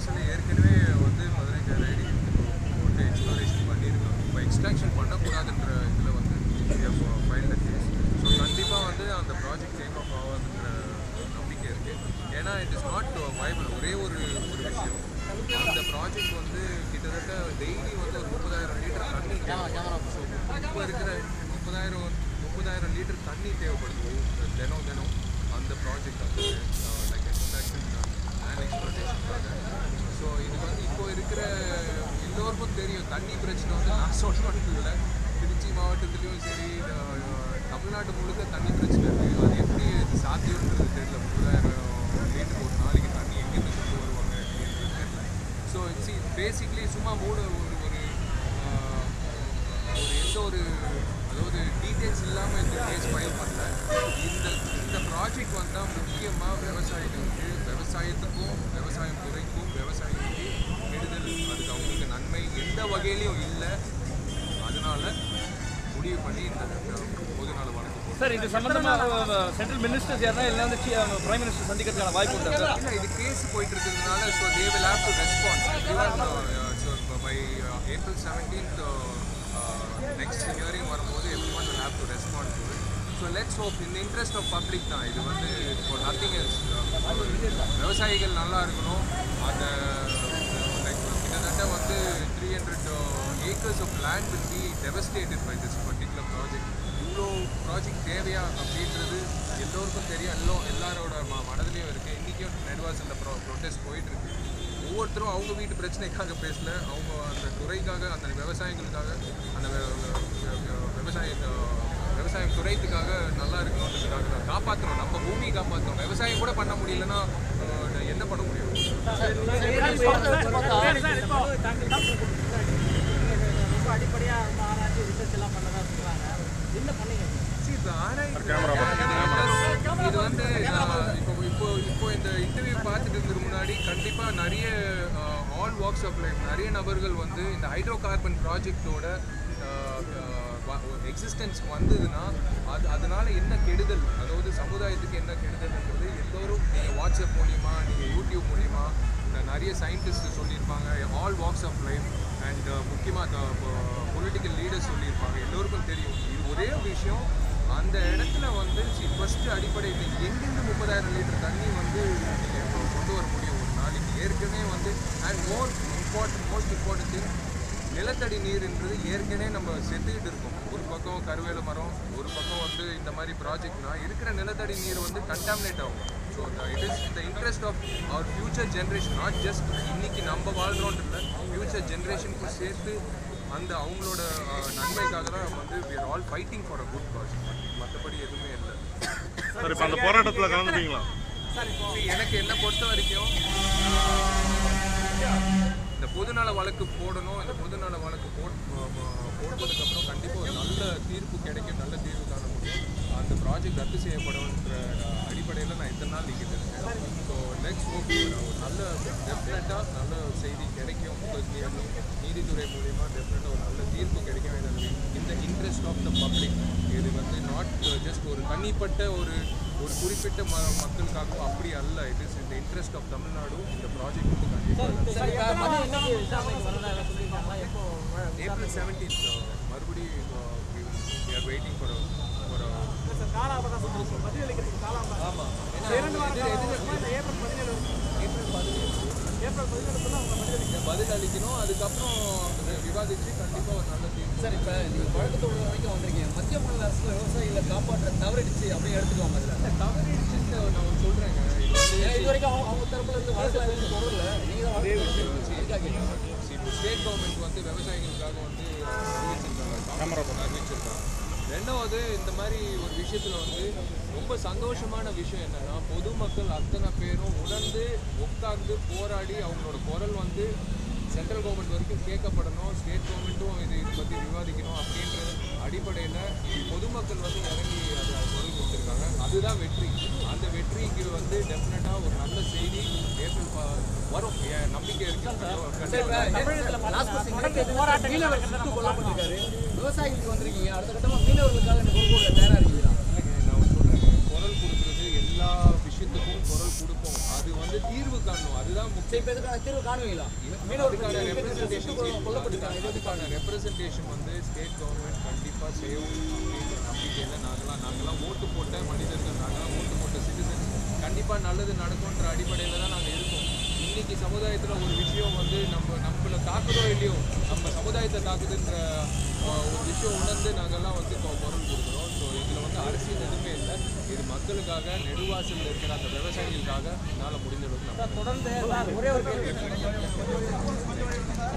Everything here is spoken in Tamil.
ஆக்சுவலி ஏற்கனவே வந்து மதுரை கைரடி போட்டு எக்ஸ்ப்ளோரேஷன் பண்ணியிருக்காங்க இப்போ எக்ஸ்ட்ராக்ஷன் பண்ணக்கூடாதுன்ற இதில் வந்து ஃபைல் கேஸ் ஸோ கண்டிப்பாக வந்து அந்த ப்ராஜெக்ட் டேக் ஆஃப் ஆகாதுன்ற நம்பிக்கை இருக்குது ஏன்னா இட் இஸ் நாட் வைபிள் ஒரே ஒரு ஒரு விஷயம் அந்த ப்ராஜெக்ட் வந்து கிட்டத்தட்ட டெய்லி வந்து ஒரு முப்பதாயிரம் லிட்டர் தண்ணி ஸோ இப்போ இருக்கிற முப்பதாயிரம் முப்பதாயிரம் லிட்டர் தண்ணி தேவைப்படுது தினம் தினம் அந்த ப்ராஜெக்ட் வந்து லைக் எக்ஸ்ட்ராக்ஷன் அண்ட் எக்ஸ்ப்ளோரேஷனுக்காக ஸோ இது வந்து இப்போ இருக்கிற எல்லோருக்கும் தெரியும் தண்ணி பிரச்சனை வந்து நான் சொல்லணும்னு இல்லை திருச்சி மாவட்டத்துலேயும் சரி அஹ், தமிழ்நாடு முழுக்க தண்ணி பிரச்சனை இருக்குது அது எப்படி இது சாத்தியம்ன்றது தெரியல முப்பதாயிரம் லிட்டர் ஒரு நாளைக்கு தண்ணி எங்கேருந்து கொண்டு வருவாங்க அப்படின்றது தெரியல ஸோ சி பேசிக்லி சும்மா மூணு ஒரு ஒரு ஆஹ், ஒரு எந்த ஒரு அதாவது டீட்டெயில்ஸ் இல்லாமல் இந்த கேஸ் ஃபைல் பண்ணல இந்த இந்த ப்ராஜெக்ட் வந்தால் முக்கியமாக விவசாயிகளுக்கு விவசாயத்துக்கும் விவசாயம் துறைக்கும் விவசாயிகளுக்கு கெடுதல் அதுக்கு அவங்களுக்கு நன்மை எந்த வகையிலையும் இல்லை அதனால முடிவு பண்ணி இந்த பொது நல வழக்கு போட்டு சார் இது சம்பந்தமா சென்ட்ரல் மினிஸ்டர்ஸ் யாரா இல்லை வந்து பிரைம் மினிஸ்டர் சந்திக்கிறதுக்கான வாய்ப்பு உண்டா சார் இல்லை இது கேஸ் போயிட்டு இருக்கிறதுனால so they will have to respond even so by April seventeenth next hearing வரும்போது everyone will have to respond to so let's hope இந்த இன்ட்ரெஸ்ட் ஆஃப் பப்ளிக் தான் இது வந்து இப்போ நத்திங் எல்ஸ் விவசாயிகள் நல்லா இருக்கணும் அந்த லைக் கிட்டத்தட்ட வந்து three hundred acres of land will be devastated by this particular project இவ்வளோ ப்ராஜெக்ட் தேவையா அப்படின்றது எல்லோருக்கும் தெரியும் எல்லாம் எல்லாரோட ம மனதிலையும் இருக்குது இன்றைக்கும் நெடுவாசலில் ப்ரோ ப்ரொட்டஸ்ட் போயிட்டு இருக்கு ஒவ்வொருத்தரும் அவங்க வீட்டு பிரச்சனைக்காக பேசல அவங்க அந்த துறைக்காக அந்த விவசாயிகளுக்காக அந்த வெ- வெ- வெ- விவசாய விவசாயம் துறைத்துக்காக நல்லா இருக்கணுன்றதுக்காக தான் காப்பாற்றணும் நம்ம பூமியை காப்பாற்றணும் விவசாயம் கூட பண்ண முடியலன்னா அஹ், என்ன பண்ண முடியும் ரொம்ப அடிப்படையா ரொம்ப ஆராய்ச்சி ரிசர்ச் எல்லாம் பண்ணதா சொல்றாங்க என்ன பண்ணீங்க See, இப்ப ஆராய்ச்சி இது- இது வந்து நான் இப்போ இப்போ இப்போ இந்த இன்டர்வியூ பார்த்துட்டு இருக்கிறதுக்கு முன்னாடி கண்டிப்பாக நிறைய ஆல் வாக்ஸ் ஆஃப் லைஃப் நிறைய நபர்கள் வந்து இந்த ஹைட்ரோ கார்பன் ப்ராஜெக்டோட எக்ஸிஸ்டன்ஸ் வந்ததுன்னா அது அதனால என்ன கெடுதல் அதாவது சமுதாயத்துக்கு என்ன கெடுதல்ன்றது எல்லோரும் நீங்கள் வாட்ஸ்அப் மூலியமா நீங்கள் யூடியூப் மூலியமா இந்த நிறைய சயின்டிஸ்ட் சொல்லியிருப்பாங்க all walks of life and முக்கியமாக பொலிட்டிக்கல் லீடர்ஸ் சொல்லியிருப்பாங்க எல்லோருக்கும் தெரியும் இது ஒரே விஷயம் அந்த இடத்துல வந்து ஃபஸ்ட்டு அடிப்படையில் எங்கேருந்து முப்பதாயிரம் லிட்டர் தண்ணி வந்து நீங்கள் கொண்டு வர முடியும் ஒரு நாளைக்கு ஏற்கனவே வந்து and more important most important thing நிலத்தடி நீர்ன்றது ஏற்கனவே நம்ம செத்துக்கிட்டு இருக்கோம் ஒரு பக்கம் கருவேல மரம் ஒரு பக்கம் வந்து இந்த மாதிரி ப்ராஜெக்ட்னா இருக்கிற நிலத்தடி நீர் வந்து கண்டாமினேட் ஆகும் ஸோ இட் இஸ் இந்த interest of our future generation not just இன்னைக்கு நம்ம வாழ்கிறோன்ட்டு இல்லை ஃபியூச்சர் ஜென்ரேஷனுக்கும் சேர்த்து அந்த அவங்களோட அஹ், நன்மைக்காக தான் நம்ம வந்து we are all fighting for a good cause மற்றபடி எதுவுமே இல்லை சார் இப்போ அந்த போராட்டத்தில் கலந்துப்பீங்களா See, எனக்கு என்ன பொறுத்த வரைக்கும் இந்த பொதுநல வழக்கு போடணும் இந்த பொதுநல வழக்கு போட் போட்டதுக்கப்புறம் கண்டிப்பாக ஒரு நல்ல தீர்ப்பு கிடைக்கும் நல்ல தீர்வு காண முடியும் அந்த ப்ராஜெக்ட் ரத்து செய்யப்படும்ன்ற அடிப்படையில் நான் இத்தனை நாள் இங்கே இருக்கேன் ஸோ நெக்ஸ்ட் ஹோப் ஒரு நல்ல டெஃபினட்டாக நல்ல செய்தி கிடைக்கும் உங்களுக்கு நீதித்துறை மூலிமா டெஃபினட்டாக ஒரு நல்ல தீர்ப்பு கிடைக்கும் இது இந்த இன்ட்ரெஸ்ட் ஆஃப் த பப்ளிக் இது வந்து நாட் ஜஸ்ட் ஒரு தனிப்பட்ட ஒரு ஒரு குறிப்பிட்ட ம மக்களுக்காகவும் அப்படி அல்ல இட் இஸ் இந்த இன்ட்ரெஸ்ட் ஆஃப் தமிழ்நாடு இந்த ப்ராஜெக்ட் வந்து கண்டிப்பாக சரி இப்போ மணி என்னைக்கு விசாரணைக்கு வரதா சொல்லியிருக்காங்களா எப்போ ஏப்ரல் செவன்டீன்த் மறுபடியும் are waiting for for sir கால அவகாசம் கொடுக்கும் பதில் அளிக்கிறதுக்கு கால அவகாசம் ஆமாம் இரண்டு வாரம் கால அவகாசமா இல்லை ஏப்ரல் பதினேழு ஏப்ரல் பதினேழு ஏப்ரல் பதினேழுக்குள்ள அவங்க பதில் அளிக்கணும் பதில் அளிக்கணும் அதுக்கப்புறம் அதை விவாதித்து கண்டிப்பாக ஒரு நல்ல தீர்வு சார் இப்போ நீங்கள் வழக்கத்தோட வரைக்கும் வந்திருக்கீங்க மத்திய மாநில அரசு விவசாயிகளை காப்பாற்ற தவறிடுச்சு அப்படின்னு எடுத்துக்குவாங்க அதில் தவறிடுச்சுன்னு நான் சொல்கிறேங்க இது வந்து இது வரைக்கும் அவங்க அவங்க தரப்புல இருந்து வழக்கில் எதுவும் தொடரல நீங்கள் தான் வழக்கு அதுக்காக கேட்குறேன் இப்போ ஸ்டேட் கவர்மெண்ட் வந்து விவசாயிகளுக்காக வந்து அறிவிச்சிருக்காங்க அறிவிச்சிருக்காங்க ரெண்டாவது இந்த மாதிரி ஒரு விஷயத்தில் வந்து ரொம்ப சந்தோஷமான விஷயம் என்னன்னா பொதுமக்கள் அத்தனை பேரும் உணர்ந்து உட்கார்ந்து போராடி அவங்களோட குரல் வந்து சென்ட்ரல் கவர்மெண்ட் வரைக்கும் கேட்கப்படணும் ஸ்டேட் கவர்மெண்ட்டும் இது இதை பற்றி விவாதிக்கணும் அப்படின்ற அடிப்படையில் பொதுமக்கள் வந்து இறங்கி அதை குரல் கொடுத்துருக்காங்க அதுதான் வெற்றி அந்த வெற்றிக்கு வந்து டெஃபினட்டாக ஒரு நல்ல செய்தி ஏப்ரல் ப- வரும் என் நம்பிக்கை இருக்கு போராட்டங்கள் மீனவர் சுட்டு கொல்லப்பட்டிருக்காரு விவசாயிகளுக்கு வந்திருக்கீங்க அடுத்த கட்டமாக மீனவர்களுக்காக இந்த பொறுப்பு தயாராக இருக்கிறீங்களா இல்லைங்க, நான் சொல்றேங்க குரல் கொடுக்கறது எல்லா விஷயத்துக்கும் குரல் கொடுப்போம் அது வந்து தீர்வு காணணும் அதுதான் முக்கியம் இப்போ இதுக்கான தீர்வு காணுவீங்களா அதுக்கான ரெப்ரசன்டேஷன் அதுக்கான ரெப்ரசன்டேஷன் வந்து ஸ்டேட் கவர்மெண்ட் கண்டிப்பாக செய்யும் அப்படின்ற நம்பிக்கையில் நாங்களாம் நாங்களாம் ஓட்டு போட்ட மனிதர்கள் நாங்களாம் ஓட்டு போட்ட சிட்டிசன்ஸ் கண்டிப்பாக நல்லது நடக்கும்ன்ற அடிப்படையில் தான் நாங்கள் இருக்கோம் இன்னைக்கு சமுதாயத்தில் ஒரு விஷயம் வந்து நம்ம நம்மளை தாக்குதோ இல்லையோ நம்ம சமுதாயத்தை தாக்குதுன்ற ஆஹ், ஒரு விஷயம் உணர்ந்து நாங்கள்லாம் வந்து கொ- குரல் கொடுக்குறோம் ஸோ இதில் வந்து அரசியல் எதுவுமே இல்லை இது மக்களுக்காக நெடுவாசலில் இருக்கிற அந்த விவசாயிகளுக்காக என்னால் முடிஞ்ச அளவுக்கு நான் தொடர்ந்து சார் ஒரே ஒரு கேள்வி